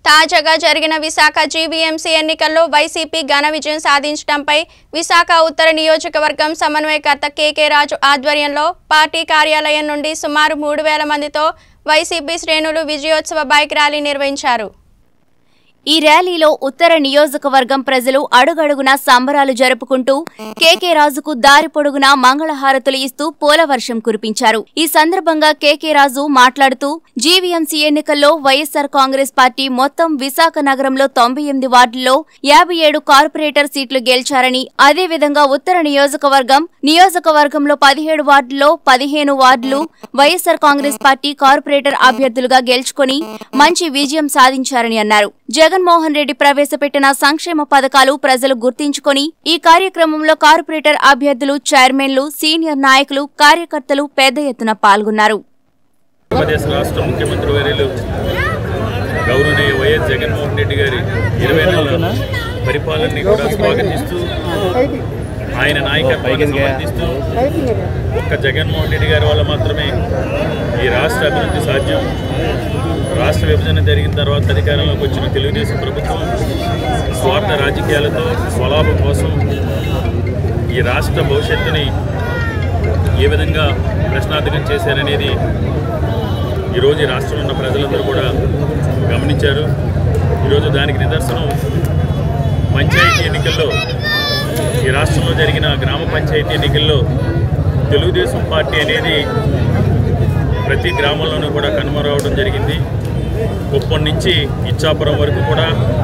తాజాగా జరిగిన విశాఖ జీవీఎంసీ ఎన్నికల్లో వైసీపీ ఘన విజయం సాధించడంపై విశాఖ ఉత్తర నియోజకవర్గం సమన్వయకర్త కేకే రాజు ఆధ్వర్యంలో పార్టీ కార్యాలయం నుండి సుమారు మూడు వేల మందితో వైసీపీ శ్రేణులు విజయోత్సవ బైక్ ర్యాలీ నిర్వహించారు ఈ ర్యాలీలో ఉత్తర నియోజకవర్గం ప్రజలు అడుగడుగునా సంబరాలు జరుపుకుంటూ కేకే రాజుకు దారి పొడుగునా మంగళహారతులు ఇస్తూ పూలవర్షం కురిపించారు ఈ సందర్భంగా కేకే రాజు మాట్లాడుతూ జీవీఎంసీ ఎన్నికల్లో వైఎస్సార్ కాంగ్రెస్ పార్టీ మొత్తం విశాఖ నగరంలో తొంభై ఎనిమిది వార్డుల్లో యాభై ఏడు కార్పొరేటర్ సీట్లు గెలిచారని అదేవిధంగా ఉత్తర నియోజకవర్గం నియోజకవర్గంలో పదిహేడు వార్డుల్లో పదిహేను వార్డులు వైఎస్సార్ కాంగ్రెస్ పార్టీ కార్పొరేటర్ అభ్యర్థులుగా గెలుచుకొని మంచి విజయం సాధించారని అన్నారు జగన్మోహన్ రెడ్డి ప్రవేశపెట్టిన సంక్షేమ పథకాలు ప్రజలు గుర్తించుకొని ఈ కార్యక్రమంలో కార్పొరేటర్ అభ్యర్థులు చైర్మన్లు సీనియర్ నాయకులు కార్యకర్తలు పెద్ద ఎత్తున పాల్గొన్నారు ఆంధ్రప్రదేశ్ రాష్ట్ర ముఖ్యమంత్రి వర్యులు గౌరవనీయ వైఎస్ జగన్మోహన్ రెడ్డి గారి ఇరవై నెలల పరిపాలనని కూడా స్వాగతిస్తూ ఆయన నాయకత్వాన్ని సమర్థిస్తూ ఒక్క జగన్మోహన్ రెడ్డి గారి వల్ల మాత్రమే ఈ రాష్ట్ర అభివృద్ధి సాధ్యం రాష్ట్ర విభజన జరిగిన తర్వాత అధికారంలోకి వచ్చిన తెలుగుదేశం ప్రభుత్వం స్వార్థ రాజకీయాలతో స్వలాభం కోసం ఈ రాష్ట్ర భవిష్యత్తుని ఏ విధంగా ప్రశ్నార్థకం చేశారనేది ఈరోజు ఈ రాష్ట్రంలో ఉన్న ప్రజలందరూ కూడా గమనించారు ఈరోజు దానికి నిదర్శనం పంచాయతీ ఎన్నికల్లో ఈ రాష్ట్రంలో జరిగిన గ్రామ పంచాయతీ ఎన్నికల్లో తెలుగుదేశం పార్టీ అనేది ప్రతి గ్రామంలోనూ కూడా కనుమరవడం జరిగింది కుప్పం నుంచి ఇచ్చాపురం వరకు కూడా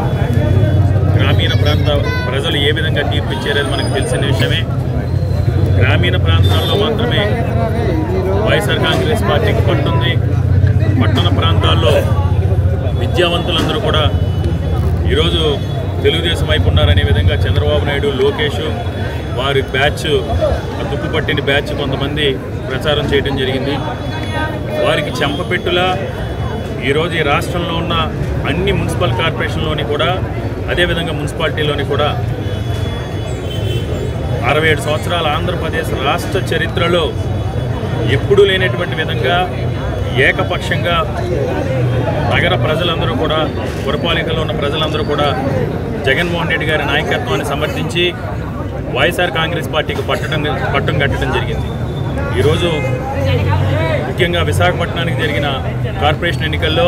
గ్రామీణ ప్రాంత ప్రజలు ఏ విధంగా తీర్పు ఇచ్చారని మనకు తెలిసిన విషయమే గ్రామీణ ప్రాంతాల్లో మాత్రమే వైఎస్ఆర్ కాంగ్రెస్ పార్టీకి పట్టుంది పట్టణ ప్రాంతాల్లో విద్యావంతులందరూ కూడా ఈరోజు తెలుగుదేశం వైపు ఉన్నారనే విధంగా చంద్రబాబు నాయుడు లోకేష్ వారి బ్యాచ్ ఆ తుప్పు పట్టిన బ్యాచ్ కొంతమంది ప్రచారం చేయడం జరిగింది వారికి చెంపపెట్టులా ఈరోజు ఈ రాష్ట్రంలో ఉన్న అన్ని మున్సిపల్ కార్పొరేషన్లోని కూడా అదేవిధంగా మున్సిపాలిటీలోని కూడా అరవై ఏడు సంవత్సరాల ఆంధ్రప్రదేశ్ రాష్ట్ర చరిత్రలో ఎప్పుడూ లేనటువంటి విధంగా ఏకపక్షంగా నగర ప్రజలందరూ కూడా పురపాలికలో ఉన్న ప్రజలందరూ కూడా జగన్మోహన్ రెడ్డి గారి నాయకత్వాన్ని సమర్థించి వైఎస్ఆర్ కాంగ్రెస్ పార్టీకి పట్టడం పట్టం కట్టడం జరిగింది ఈరోజు ముఖ్యంగా విశాఖపట్నానికి జరిగిన కార్పొరేషన్ ఎన్నికల్లో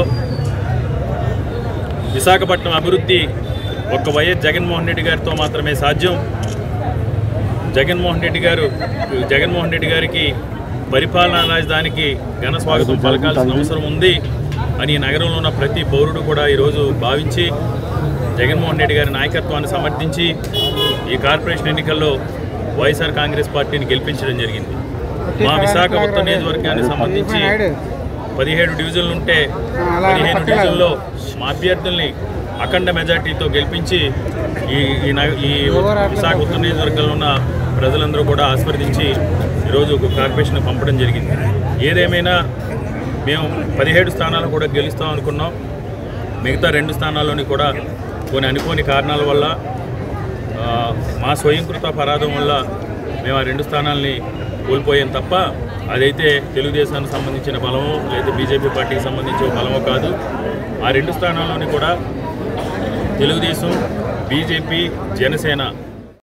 విశాఖపట్నం అభివృద్ధి ఒక్క వైఎస్ జగన్మోహన్ రెడ్డి గారితో మాత్రమే సాధ్యం జగన్మోహన్ రెడ్డి గారు జగన్మోహన్ రెడ్డి గారికి పరిపాలనా రాజధానికి ఘన స్వాగతం పలకాల్సిన అవసరం ఉంది అని ఈ నగరంలో ఉన్న ప్రతి పౌరుడు కూడా ఈరోజు భావించి జగన్మోహన్ రెడ్డి గారి నాయకత్వాన్ని సమర్థించి ఈ కార్పొరేషన్ ఎన్నికల్లో వైఎస్ఆర్ కాంగ్రెస్ పార్టీని గెలిపించడం జరిగింది మా విశాఖ ఉత్తర నియోజకవర్గానికి సంబంధించి పదిహేడు డివిజన్లు ఉంటే పదిహేను డివిజన్లో మా అభ్యర్థుల్ని అఖండ మెజార్టీతో గెలిపించి ఈ ఈ నగ- ఈ విశాఖ ఉత్తర నియోజకవర్గంలో ఉన్న ప్రజలందరూ కూడా ఆస్వాదించి ఈరోజు ఒక కార్పొరేషన్ పంపడం జరిగింది ఏదేమైనా మేము పదిహేడు స్థానాలు కూడా గెలుస్తాం అనుకున్నాం మిగతా రెండు స్థానాల్లోని కూడా కొన్ని అనుకోని కారణాల వల్ల ఆ, మా స్వయంకృత అపరాధం వల్ల మేము ఆ రెండు స్థానాల్ని కోల్పోయాం తప్ప అదైతే తెలుగుదేశానికి సంబంధించిన బలమో లేదా బీజేపీ పార్టీకి సంబంధించిన బలమో కాదు ఆ రెండు స్థానాల్లోని కూడా తెలుగుదేశం బీజేపీ జనసేన